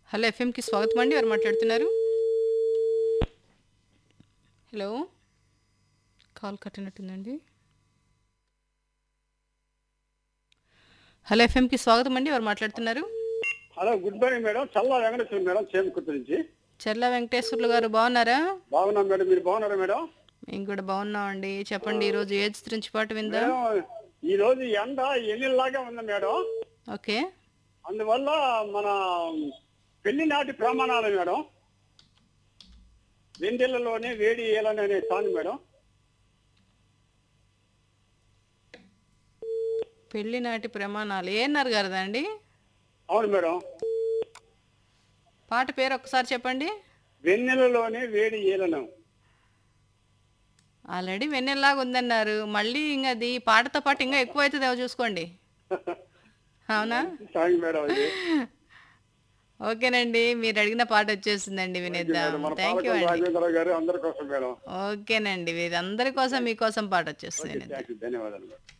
hello ఎఫ్ఎంకి స్వాగతం అండి ఎవరు మాట్లాడుతున్నారు హలో కాల్ కట్టినట్టుందండి హలో ఎఫ్ఎంకి స్వాగతం అండి ఎవరు మాట్లాడుతున్నారు hello good morning madam Challa Venkateswara madam Chemakurthi నుంచి చెర్ల వెంకటేశ్వర్లు గారు బాగున్నారా బాగున్నాం మేడం మీరు బాగున్నారా మేడం మేము కూడా బాగున్నామండి చెప్పండి ఈరోజు ఏ చిత్రించి పాట విందా మేడం ఈ రోజు ఎండ ఎన్నిలాగా ఉంది మేడం ఓకే అందువల్ల మన పెళ్లి నాటి ప్రమాణాలు మేడం వెండిలలోనే వేడి ఏలని అనే సాంగ్ మేడం పెళ్లి నాటి ప్రమాణాలు ఏఎన్ఆర్ గారిదా అండి అవును మేడం పాట పేరు ఒకసారి చెప్పండి వెన్నెలలోనే వేడి ఏలను ఆల్రెడీ వెన్నెల్లాగా ఉందన్నారు మళ్ళీ ఇంకా అది పాటతో పాటు ఇంకా ఎక్కువ అవుతుందేమో చూసుకోండి అవునా సాంగ్ మేడం ఇది ఓకేనండి మీరు అడిగిన పాట వచ్చేసిందండి వినేద్దాం మన థ్యాంక్ యూ పాలకొండ అండి రాఘవేంద్ర గారు అందరి కోసం మేడం ఓకేనండి వీరందరి కోసం మీకోసం పాట వచ్చేస్తుంది థ్యాంక్ యూ ధన్యవాదాలు మేడం